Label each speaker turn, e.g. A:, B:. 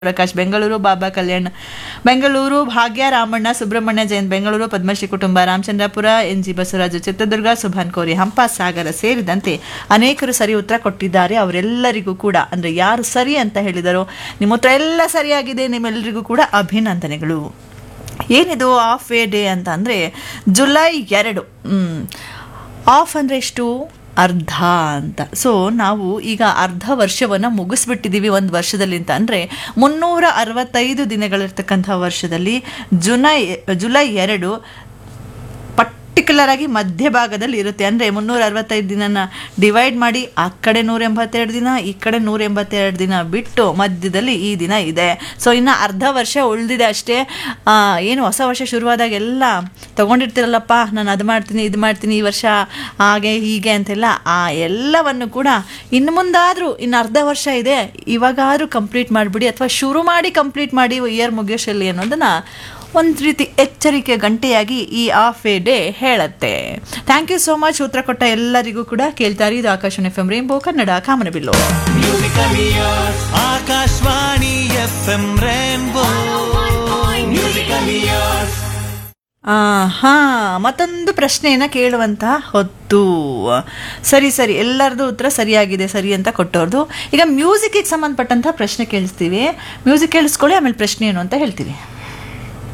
A: ಪ್ರಕಾಶ್ ಬೆಂಗಳೂರು ಬಾಬಾ ಕಲ್ಯಾಣ್ ಬೆಂಗಳೂರು ಭಾಗ್ಯ ರಾಮಣ್ಣ ಸುಬ್ರಹ್ಮಣ್ಯ ಜೈನ್ ಬೆಂಗಳೂರು ಪದ್ಮಶ್ರೀ ಕುಟುಂಬ Ramachandrapura N G Basavaraju Chitradurga Subhan Kori Hampa ಸಾಗರ ಸೇರಿದಂತೆ ಅನೇಕರು ಸರಿ ಉತ್ತರ ಕೊಟ್ಟಿದ್ದಾರೆ ಅವರೆಲ್ಲರಿಗೂ ಕೂಡ ಅಂದ್ರೆ ಯಾರು ಸರಿ ಅಂತ ಹೇಳಿದರೋ ನಿಮ್ಮ ಉತ್ತರ ಎಲ್ಲ ಸರಿಯಾಗಿದೆ ನಿಮ್ಮೆಲ್ಲರಿಗೂ ಕೂಡ ಅಭಿನಂದನೆಗಳು ಏನಿದು ಆಫ್ ಎ ಡೇ ಅಂತ ಅಂದರೆ ಜುಲೈ ಎರಡು ಆಫ್ ಅಂದರೆ ಎಷ್ಟು ಅರ್ಧ ಅಂತ ಸೊ ನಾವು ಈಗ ಅರ್ಧ ವರ್ಷವನ್ನು ಮುಗಿಸ್ಬಿಟ್ಟಿದ್ದೀವಿ ಒಂದು ವರ್ಷದಲ್ಲಿ ಅಂತ ಅಂದರೆ ಮುನ್ನೂರ ಅರವತ್ತೈದು ದಿನಗಳಿರ್ತಕ್ಕಂಥ ವರ್ಷದಲ್ಲಿ ಜುಲೈ ಜುಲೈ ಎರಡು ಪರ್ಟಿಕ್ಯುಲರ್ ಆಗಿ ಮಧ್ಯಭಾಗದಲ್ಲಿ ಇರುತ್ತೆ ಅಂದರೆ ಮುನ್ನೂರ ಅರವತ್ತೈದು ದಿನನ ಡಿವೈಡ್ ಮಾಡಿ ಆ ಕಡೆ ನೂರ ಎಂಬತ್ತೆರಡು ದಿನ ಈ ಕಡೆ ನೂರ ಎಂಬತ್ತೆರಡು ದಿನ ಬಿಟ್ಟು ಮಧ್ಯದಲ್ಲಿ ಈ ದಿನ ಇದೆ ಸೊ ಇನ್ನು ಅರ್ಧ ವರ್ಷ ಉಳಿದಿದೆ ಅಷ್ಟೇ ಆ, ಏನು ಹೊಸ ವರ್ಷ ಶುರುವಾದಾಗ ಎಲ್ಲ ತೊಗೊಂಡಿರ್ತೀರಲ್ಲಪ್ಪ ನಾನು ಅದು ಮಾಡ್ತೀನಿ ಇದು ಮಾಡ್ತೀನಿ ಈ ವರ್ಷ ಹಾಗೆ ಹೀಗೆ ಅಂತೆಲ್ಲ ಆ ಎಲ್ಲವನ್ನು ಕೂಡ ಇನ್ನು ಮುಂದಾದರೂ ಇನ್ನು ಅರ್ಧ ವರ್ಷ ಇದೆ ಇವಾಗಾದರೂ ಕಂಪ್ಲೀಟ್ ಮಾಡಿಬಿಡಿ ಅಥವಾ ಶುರು ಮಾಡಿ ಕಂಪ್ಲೀಟ್ ಮಾಡಿ ಇಯರ್ ಮುಗಿಯೋಷಲ್ಲಿ ಅನ್ನೋದನ್ನು ಒಂದು ರೀತಿ ಎಚ್ಚರಿಕೆ ಗಂಟೆಯಾಗಿ ಈ ಆಫ್ ಎ ಡೇ ಹೇಳುತ್ತೆ ಥ್ಯಾಂಕ್ ಯು ಸೋ ಮಚ್ ಉತ್ತರ ಕೊಟ್ಟ ಎಲ್ಲರಿಗೂ ಕೂಡ ಕೇಳ್ತಾರೆ ಇದು Akashvani F M rainbow Kannada ಕಾಮನಬಿಲ್ಲು
B: Akashvani F M rainbow musical years
A: ಹಾ ಮತ್ತೊಂದು ಪ್ರಶ್ನೆಯನ್ನು ಕೇಳುವಂತ ಹೊತ್ತು ಸರಿ ಸರಿ ಎಲ್ಲರದು ಉತ್ತರ ಸರಿಯಾಗಿದೆ ಸರಿ ಅಂತ ಕೊಟ್ಟವ್ರದ್ದು ಈಗ ಮ್ಯೂಸಿಕ್ಗೆ ಸಂಬಂಧಪಟ್ಟಂತ ಪ್ರಶ್ನೆ ಕೇಳಿಸ್ತೀವಿ ಮ್ಯೂಸಿಕ್ ಕೇಳಿಸ್ಕೊಳ್ಳಿ ಆಮೇಲೆ ಪ್ರಶ್ನೆ ಏನು ಅಂತ ಹೇಳ್ತೀವಿ